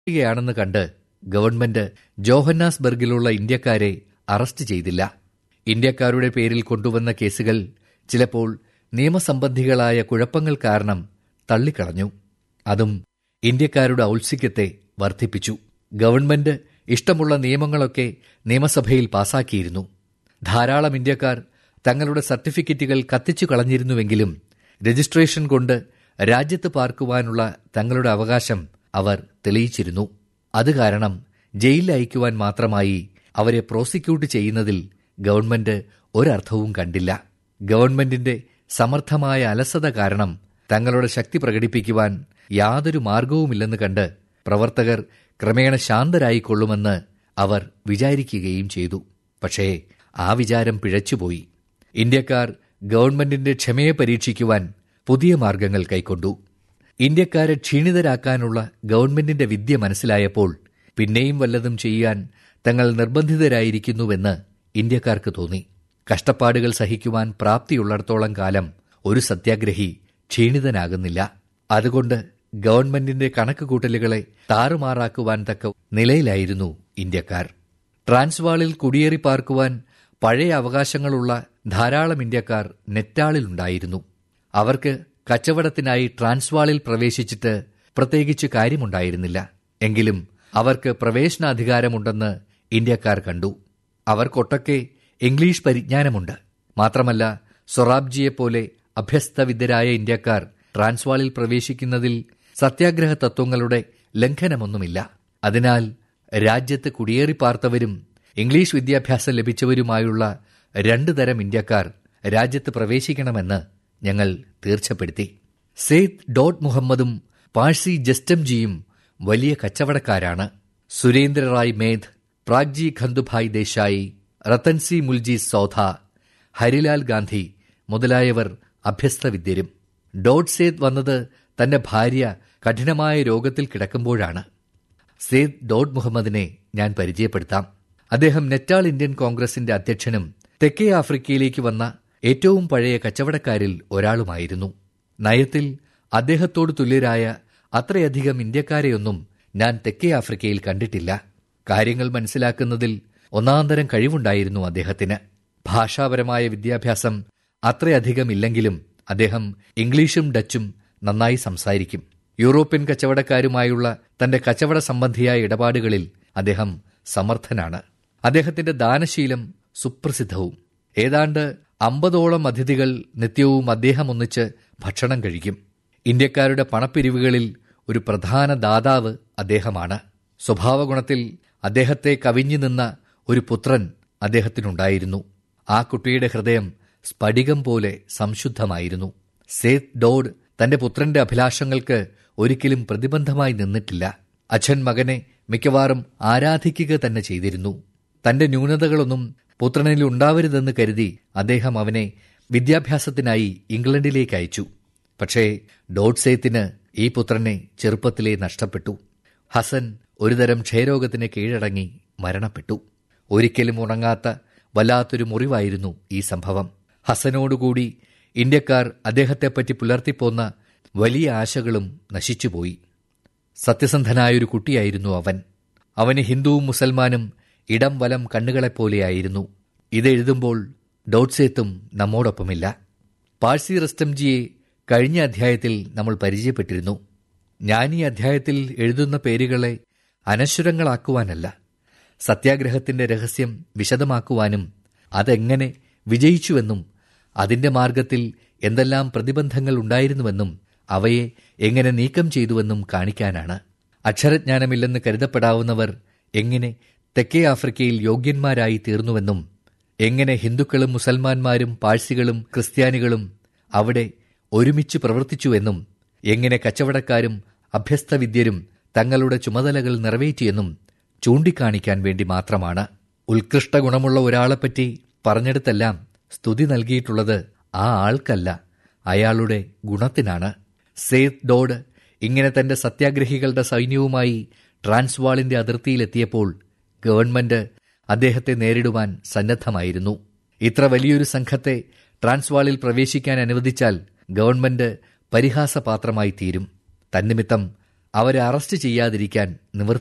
യാണെന്ന് കണ്ട് ഗവൺമെന്റ് ജോഹന്നാസ്ബർഗിലുള്ള ഇന്ത്യക്കാരെ അറസ്റ്റ് ചെയ്തില്ല ഇന്ത്യക്കാരുടെ പേരിൽ കൊണ്ടുവന്ന കേസുകൾ ചിലപ്പോൾ നിയമസംബന്ധികളായ കുഴപ്പങ്ങൾ കാരണം തള്ളിക്കളഞ്ഞു അതും ഇന്ത്യക്കാരുടെ ഔത്സുക്യത്തെ വർദ്ധിപ്പിച്ചു ഗവൺമെന്റ് ഇഷ്ടമുള്ള നിയമങ്ങളൊക്കെ നിയമസഭയിൽ പാസാക്കിയിരുന്നു ധാരാളം ഇന്ത്യക്കാർ തങ്ങളുടെ സർട്ടിഫിക്കറ്റുകൾ കത്തിച്ചു കളഞ്ഞിരുന്നുവെങ്കിലും രജിസ്ട്രേഷൻ കൊണ്ട് രാജ്യത്ത് പാർക്കുവാനുള്ള തങ്ങളുടെ അവകാശം അവർ തെളിയിച്ചിരുന്നു അത് കാരണം ജയിലിൽ അയക്കുവാൻ മാത്രമായി അവരെ പ്രോസിക്യൂട്ട് ചെയ്യുന്നതിൽ ഗവൺമെന്റ് ഒരർത്ഥവും കണ്ടില്ല ഗവൺമെന്റിന്റെ സമർത്ഥമായ അലസത കാരണം തങ്ങളുടെ ശക്തി പ്രകടിപ്പിക്കുവാൻ യാതൊരു മാർഗവുമില്ലെന്ന് കണ്ട് പ്രവർത്തകർ ക്രമേണ ശാന്തരായിക്കൊള്ളുമെന്ന് അവർ വിചാരിക്കുകയും ചെയ്തു പക്ഷേ ആ വിചാരം പിഴച്ചുപോയി ഇന്ത്യക്കാർ ഗവൺമെന്റിന്റെ ക്ഷമയെ പരീക്ഷിക്കുവാൻ പുതിയ മാർഗങ്ങൾ കൈക്കൊണ്ടു ഇന്ത്യക്കാരെ ക്ഷീണിതരാക്കാനുള്ള ഗവൺമെന്റിന്റെ വിദ്യ മനസ്സിലായപ്പോൾ പിന്നെയും വല്ലതും ചെയ്യാൻ തങ്ങൾ നിർബന്ധിതരായിരിക്കുന്നുവെന്ന് ഇന്ത്യക്കാർക്ക് തോന്നി കഷ്ടപ്പാടുകൾ സഹിക്കുവാൻ പ്രാപ്തിയുള്ളിടത്തോളം കാലം ഒരു സത്യാഗ്രഹി ക്ഷീണിതനാകുന്നില്ല അതുകൊണ്ട് ഗവൺമെന്റിന്റെ കണക്കുകൂട്ടലുകളെ താറുമാറാക്കുവാൻ തക്ക നിലയിലായിരുന്നു ഇന്ത്യക്കാർ ട്രാൻസ്വാളിൽ കുടിയേറി പാർക്കുവാൻ പഴയ അവകാശങ്ങളുള്ള ധാരാളം ഇന്ത്യക്കാർ നെറ്റാളിലുണ്ടായിരുന്നു അവർക്ക് കച്ചവടത്തിനായി ട്രാൻസ്വാളിൽ പ്രവേശിച്ചിട്ട് പ്രത്യേകിച്ച് കാര്യമുണ്ടായിരുന്നില്ല എങ്കിലും അവർക്ക് പ്രവേശനാധികാരമുണ്ടെന്ന് ഇന്ത്യക്കാർ കണ്ടു അവർക്കൊട്ടൊക്കെ ഇംഗ്ലീഷ് പരിജ്ഞാനമുണ്ട് മാത്രമല്ല സൊറാബ്ജിയെപ്പോലെ അഭ്യസ്തവിദ്യരായ ഇന്ത്യക്കാർ ട്രാൻസ്വാളിൽ പ്രവേശിക്കുന്നതിൽ സത്യാഗ്രഹ തത്വങ്ങളുടെ ലംഘനമൊന്നുമില്ല അതിനാൽ രാജ്യത്ത് കുടിയേറി പാർത്തവരും ഇംഗ്ലീഷ് വിദ്യാഭ്യാസം ലഭിച്ചവരുമായുള്ള രണ്ടു തരം ഇന്ത്യക്കാർ രാജ്യത്ത് പ്രവേശിക്കണമെന്ന് ഞങ്ങൾ തീർച്ചപ്പെടുത്തി സെയ്ദ് ഡോട്ട് മുഹമ്മദും പാഴ്സി ജസ്റ്റംജിയും വലിയ കച്ചവടക്കാരാണ് സുരേന്ദ്ര റായ് മേധ് പ്രാഗ്ജി ഖന്ദുഭായ് ദേശായി റത്തൻസി മുൽജി സോധ ഹരിലാൽ ഗാന്ധി മുതലായവർ അഭ്യസ്തവിദ്യരും ഡോട്ട് സേദ് വന്നത് തന്റെ ഭാര്യ കഠിനമായ രോഗത്തിൽ കിടക്കുമ്പോഴാണ് സേദ് ഡോട്ട് മുഹമ്മദിനെ ഞാൻ പരിചയപ്പെടുത്താം അദ്ദേഹം നെറ്റാൾ ഇന്ത്യൻ കോൺഗ്രസിന്റെ അധ്യക്ഷനും തെക്കേ ആഫ്രിക്കയിലേക്ക് വന്ന ഏറ്റവും പഴയ കച്ചവടക്കാരിൽ ഒരാളുമായിരുന്നു നയത്തിൽ അദ്ദേഹത്തോട് തുല്യരായ അത്രയധികം ഇന്ത്യക്കാരെയൊന്നും ഞാൻ തെക്കേ ആഫ്രിക്കയിൽ കണ്ടിട്ടില്ല കാര്യങ്ങൾ മനസ്സിലാക്കുന്നതിൽ ഒന്നാന്തരം കഴിവുണ്ടായിരുന്നു അദ്ദേഹത്തിന് ഭാഷാപരമായ വിദ്യാഭ്യാസം അത്രയധികം ഇല്ലെങ്കിലും അദ്ദേഹം ഇംഗ്ലീഷും ഡച്ചും നന്നായി സംസാരിക്കും യൂറോപ്യൻ കച്ചവടക്കാരുമായുള്ള തന്റെ കച്ചവട സംബന്ധിയായ ഇടപാടുകളിൽ അദ്ദേഹം സമർത്ഥനാണ് അദ്ദേഹത്തിന്റെ ദാനശീലം സുപ്രസിദ്ധവും ഏതാണ്ട് അമ്പതോളം അതിഥികൾ നിത്യവും അദ്ദേഹം ഒന്നിച്ച് ഭക്ഷണം കഴിക്കും ഇന്ത്യക്കാരുടെ പണപ്പിരിവുകളിൽ ഒരു പ്രധാന ദാതാവ് അദ്ദേഹമാണ് സ്വഭാവഗുണത്തിൽ അദ്ദേഹത്തെ കവിഞ്ഞു നിന്ന ഒരു പുത്രൻ അദ്ദേഹത്തിനുണ്ടായിരുന്നു ആ കുട്ടിയുടെ ഹൃദയം സ്ഫടികം പോലെ സംശുദ്ധമായിരുന്നു സേത് ഡോഡ് തന്റെ പുത്രന്റെ അഭിലാഷങ്ങൾക്ക് ഒരിക്കലും പ്രതിബന്ധമായി നിന്നിട്ടില്ല അച്ഛൻ മകനെ മിക്കവാറും ആരാധിക്കുക തന്നെ ചെയ്തിരുന്നു തന്റെ ന്യൂനതകളൊന്നും പുത്രനിൽ ഉണ്ടാവരുതെന്ന് കരുതി അദ്ദേഹം അവനെ വിദ്യാഭ്യാസത്തിനായി ഇംഗ്ലണ്ടിലേക്ക് അയച്ചു പക്ഷേ ഡോട്ട്സേത്തിന് ഈ പുത്രനെ ചെറുപ്പത്തിലേ നഷ്ടപ്പെട്ടു ഹസൻ ഒരുതരം ക്ഷയരോഗത്തിന് കീഴടങ്ങി മരണപ്പെട്ടു ഒരിക്കലും ഉണങ്ങാത്ത വല്ലാത്തൊരു മുറിവായിരുന്നു ഈ സംഭവം ഹസനോടുകൂടി ഇന്ത്യക്കാർ അദ്ദേഹത്തെപ്പറ്റി പുലർത്തിപ്പോന്ന വലിയ ആശകളും നശിച്ചുപോയി സത്യസന്ധനായൊരു കുട്ടിയായിരുന്നു അവൻ അവന് ഹിന്ദുവും മുസൽമാനും ഇടം വലം കണ്ണുകളെപ്പോലെയായിരുന്നു ഇതെഴുതുമ്പോൾ ഡോട്ട്സേത്തും നമ്മോടൊപ്പമില്ല പാഴ്സി റസ്റ്റംജിയെ കഴിഞ്ഞ അധ്യായത്തിൽ നമ്മൾ പരിചയപ്പെട്ടിരുന്നു ഞാൻ ഈ അധ്യായത്തിൽ എഴുതുന്ന പേരുകളെ അനശ്വരങ്ങളാക്കുവാനല്ല സത്യാഗ്രഹത്തിന്റെ രഹസ്യം വിശദമാക്കുവാനും അതെങ്ങനെ വിജയിച്ചുവെന്നും അതിന്റെ മാർഗത്തിൽ എന്തെല്ലാം പ്രതിബന്ധങ്ങൾ ഉണ്ടായിരുന്നുവെന്നും അവയെ എങ്ങനെ നീക്കം ചെയ്തുവെന്നും കാണിക്കാനാണ് അക്ഷരജ്ഞാനമില്ലെന്ന് കരുതപ്പെടാവുന്നവർ എങ്ങനെ തെക്കേ ആഫ്രിക്കയിൽ യോഗ്യന്മാരായി തീർന്നുവെന്നും എങ്ങനെ ഹിന്ദുക്കളും മുസൽമാന്മാരും പാഴ്സികളും ക്രിസ്ത്യാനികളും അവിടെ ഒരുമിച്ച് പ്രവർത്തിച്ചുവെന്നും എങ്ങനെ കച്ചവടക്കാരും അഭ്യസ്തവിദ്യരും തങ്ങളുടെ ചുമതലകൾ നിറവേറ്റിയെന്നും ചൂണ്ടിക്കാണിക്കാൻ വേണ്ടി മാത്രമാണ് ഉത്കൃഷ്ട ഗുണമുള്ള ഒരാളെപ്പറ്റി പറഞ്ഞെടുത്തെല്ലാം സ്തുതി നൽകിയിട്ടുള്ളത് ആ ആൾക്കല്ല അയാളുടെ ഗുണത്തിനാണ് സേത് ഡോഡ് ഇങ്ങനെ തന്റെ സത്യാഗ്രഹികളുടെ സൈന്യവുമായി ട്രാൻസ്വാളിന്റെ അതിർത്തിയിലെത്തിയപ്പോൾ ഗവൺമെന്റ് അദ്ദേഹത്തെ നേരിടുവാൻ സന്നദ്ധമായിരുന്നു ഇത്ര വലിയൊരു സംഘത്തെ ട്രാൻസ്വാളിൽ പ്രവേശിക്കാൻ അനുവദിച്ചാൽ ഗവൺമെന്റ് പരിഹാസപാത്രമായി തീരും തന്നിമിത്തം അവരെ അറസ്റ്റ് ചെയ്യാതിരിക്കാൻ നിവൃത്തി